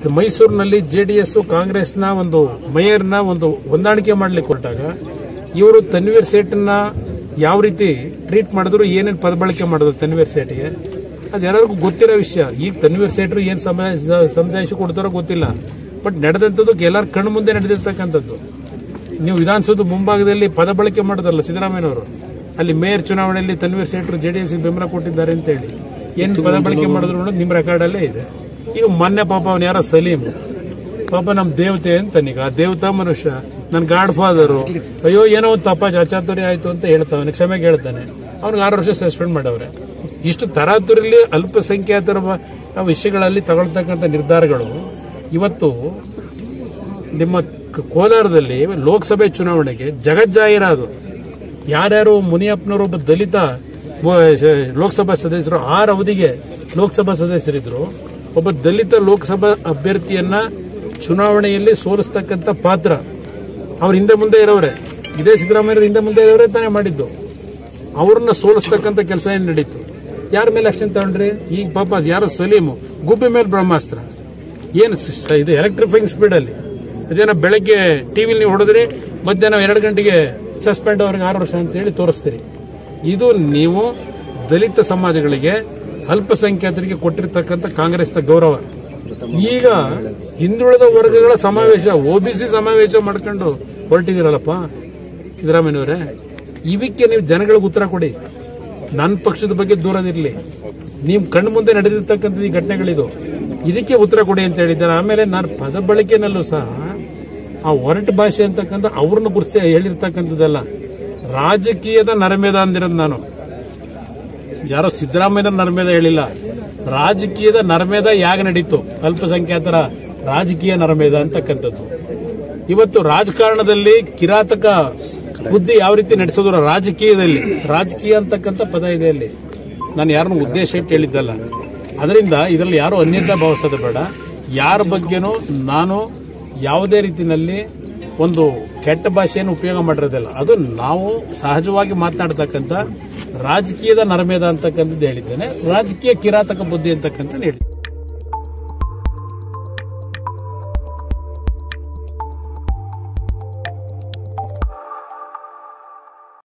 ಮೈಸೂರಿನಲ್ಲಿ ಜೆಡಿಎಸ್ ಕಾಂಗ್ರೆಸ್ನ ಒಂದು ಮೇಯರ್ನ ಒಂದು ಹೊಂದಾಣಿಕೆ ಮಾಡ್ಲಿಕ್ಕೆ ಹೊರಟಾಗ ಇವರು ತನ್ವೀರ್ ಸೇಠನ್ನ ಯಾವ ರೀತಿ ಟ್ರೀಟ್ ಮಾಡಿದ್ರು ಏನೇನು ಪದಬಳಕೆ ಮಾಡಿದ್ರು ತನ್ವೀರ್ ಸೇಠಿಗೆ ಅದು ಎಲ್ಲರಿಗೂ ಗೊತ್ತಿರೋ ವಿಷಯ ಈಗ ತನ್ವೀರ್ ಸೇಠರು ಏನ್ ಸಂದೇಶ ಕೊಡ್ತಾರೋ ಗೊತ್ತಿಲ್ಲ ಬಟ್ ನಡೆದಂಥದ್ದು ಎಲ್ಲರ ಕಣ್ಣು ಮುಂದೆ ನಡೆದಿರ್ತಕ್ಕಂಥದ್ದು ನೀವು ವಿಧಾನಸೌಧ ಮುಂಭಾಗದಲ್ಲಿ ಪದ ಬಳಕೆ ಮಾಡಿದ್ರಲ್ಲ ಸಿದ್ದರಾಮಯ್ಯನವರು ಅಲ್ಲಿ ಮೇಯರ್ ಚುನಾವಣೆಯಲ್ಲಿ ತನ್ವೀರ್ ಸೇಠರು ಜೆಡಿಎಸ್ ಬೆಂಬಲ ಕೊಟ್ಟಿದ್ದಾರೆ ಅಂತ ಹೇಳಿ ಏನ್ ಪದ ಬಳಕೆ ಮಾಡಿದ್ರು ಅನ್ನೋದು ನಿಮ್ ರೆಕಾರ್ಡ್ ಅಲ್ಲೇ ಇದೆ ಈಗ ಮೊನ್ನೆ ಪಾಪ ಅವನ್ ಯಾರೋ ಸಲೀಂ ಪಾಪ ನಮ್ ದೇವತೆ ಅಂತಾನೀಗ ಆ ದೇವತಾ ಮನುಷ್ಯ ನನ್ ಗಾಡ್ ಫಾದರು ಅಯ್ಯೋ ಏನೋ ಒಂದು ತಪ್ಪ ಅಚಾತುರ್ಯ ಆಯ್ತು ಅಂತ ಹೇಳ್ತಾವನೆ ಕ್ಷಮೆಗೆ ಹೇಳ್ತಾನೆ ಅವ್ನಿಗೆ ಆರು ವರ್ಷ ಸಸ್ಪೆಂಡ್ ಮಾಡವ್ರೆ ಇಷ್ಟು ತರಾತುರಿಲಿ ಅಲ್ಪಸಂಖ್ಯಾತರ ವ- ವಿಷಯಗಳಲ್ಲಿ ತಗೊಳ್ತಕ್ಕಂಥ ನಿರ್ಧಾರಗಳು ಇವತ್ತು ನಿಮ್ಮ ಕ- ಕೋಲಾರದಲ್ಲಿ ಲೋಕಸಭೆ ಚುನಾವಣೆಗೆ ಜಗಜ್ಜಾಹೀರಾದು ಯಾರ್ಯಾರು ಮುನಿಯಪ್ಪನವರು ಒಬ್ಬ ದಲಿತ ವ- ಶ- ಲೋಕಸಭಾ ಸದಸ್ಯರು ಆರು ಅವಧಿಗೆ ಲೋಕಸಭಾ ಸದಸ್ಯರಿದ್ರು ಒಬ್ಬ ದಲಿತ ಲೋಕಸಭಾ ಅಭ್ಯರ್ಥಿಯನ್ನ ಚುನಾವಣೆಯಲ್ಲಿ ಸೋಲಿಸ್ತಕ್ಕಂಥ ಪಾತ್ರ ಅವ್ರ ಹಿಂದೆ ಮುಂದೆ ಇರೋರೆ ಇದೇ ಸಿದ್ದರಾಮಯ್ಯ ಹಿಂದೆ ಮುಂದೆ ಇರೋರೆ ತಾನೇ ಮಾಡಿದ್ದು ಅವ್ರನ್ನ ಸೋಲಿಸ್ತಕ್ಕಂಥ ಕೆಲಸ ಏನ್ ನಡೀತು ಯಾರ ಮೇಲೆ ಆಕ್ಷನ್ ತಗೊಂಡ್ರಿ ಈಗ ಪಾಪ ಅದ್ ಯಾರೋ ಸಲೀಮು ಗುಬ್ಬಿ ಮೇಲೆ ಬ್ರಹ್ಮಾಸ್ತ್ರ ಏನು ಸ- ಇದು ಎಲೆಕ್ಟ್ರಿಫೈಂಗ್ ಸ್ಪೀಡ್ ಅಲ್ಲಿ ಅದೇನೋ ಬೆಳಗ್ಗೆ ಟಿವಿಲಿ ನೀವು ಹೊಡೆದ್ರಿ ಮಧ್ಯಾಹ್ನ ಎರಡು ಗಂಟೆಗೆ ಸಸ್ಪೆಂಡ್ ಅವ್ರಿಗೆ ಆರು ವರ್ಷ ಅಂತ ಹೇಳಿ ತೋರಿಸ್ತೀರಿ ಇದು ನೀವು ದಲಿತ ಸಮಾಜಗಳಿಗೆ ಅಲ್ಪಸಂಖ್ಯಾತರಿಗೆ ಕೊಟ್ಟಿರ್ತಕ್ಕಂಥ ಕಾಂಗ್ರೆಸ್ನ ಗೌರವ ಈಗ ಹಿಂದುಳಿದ ವರ್ಗಗಳ ಸಮಾವೇಶ ಒಬಿಸಿ ಸಮಾವೇಶ ಮಾಡ್ಕೊಂಡು ಹೊರಟಿದ್ದೀರಲ್ಲಪ್ಪ ಸಿದ್ದರಾಮಯ್ಯನವರೇ ಇವಕ್ಕೆ ನೀವು ಜನಗಳಿಗೆ ಉತ್ತರ ಕೊಡಿ ನನ್ನ ಪಕ್ಷದ ಬಗ್ಗೆ ದೂರದಿರಲಿ ನೀವು ಕಣ್ಣು ಮುಂದೆ ನಡೆದಿರ್ತಕ್ಕಂಥ ಈ ಘಟನೆಗಳಿದು ಇದಕ್ಕೆ ಉತ್ತರ ಕೊಡಿ ಅಂತ ಹೇಳಿದ್ದಾರೆ ಆಮೇಲೆ ನಾನು ಪದ ಬಳಕೆನಲ್ಲೂ ಸಹ ಆ ಒರಟು ಭಾಷೆ ಅಂತಕ್ಕಂಥ ಅವ್ರನ್ನ ಗುರುಸಿ ಹೇಳಿರ್ತಕ್ಕಂಥದ್ದಲ್ಲ ರಾಜಕೀಯದ ನರಮೇಧ ಅಂದಿರೋದು ನಾನು ಯಾರೋ ಸಿದ್ದರಾಮಯ್ಯನ ನರಮೇಧ ಹೇಳಿಲ್ಲ ರಾಜಕೀಯದ ನರಮೇಧ ಯಾಗ ನಡೀತು ಅಲ್ಪಸಂಖ್ಯಾತರ ರಾಜಕೀಯ ನರಮೇಧ ಅಂತಕ್ಕಂಥದ್ದು ಇವತ್ತು ರಾಜಕಾರಣದಲ್ಲಿ ಕಿರಾತಕ ಬುದ್ಧಿ ಯಾವ ರೀತಿ ನಡೆಸೋದು ರಾಜಕೀಯದಲ್ಲಿ ರಾಜಕೀಯ ಅಂತಕ್ಕಂಥ ಪದ ಇದೆ ಅಲ್ಲಿ ನಾನು ಯಾರನ್ನು ಉದ್ದೇಶ ಇಟ್ಟು ಹೇಳಿದ್ದಲ್ಲ ಅದರಿಂದ ಇದರಲ್ಲಿ ಯಾರು ಅನ್ಯತಾ ಭಾವಿಸೋದು ಬೇಡ ಯಾರ ಬಗ್ಗೆನೂ ನಾನು ಯಾವುದೇ ರೀತಿಯಲ್ಲಿ ಒಂದು ಕೆಟ್ಟ ಭಾಷೆಯನ್ನು ಉಪಯೋಗ ಮಾಡಿರೋದಿಲ್ಲ ಅದು ನಾವು ಸಹಜವಾಗಿ ಮಾತನಾಡ್ತಕ್ಕಂಥ ರಾಜಕೀಯದ ನರಮೇಧ ಅಂತಕ್ಕಂಥದ್ದು ಹೇಳಿದ್ದೇನೆ ರಾಜಕೀಯ ಕಿರಾತಕ ಬುದ್ಧಿ ಅಂತಕ್ಕಂಥ ಹೇಳಿದ್ದೇನೆ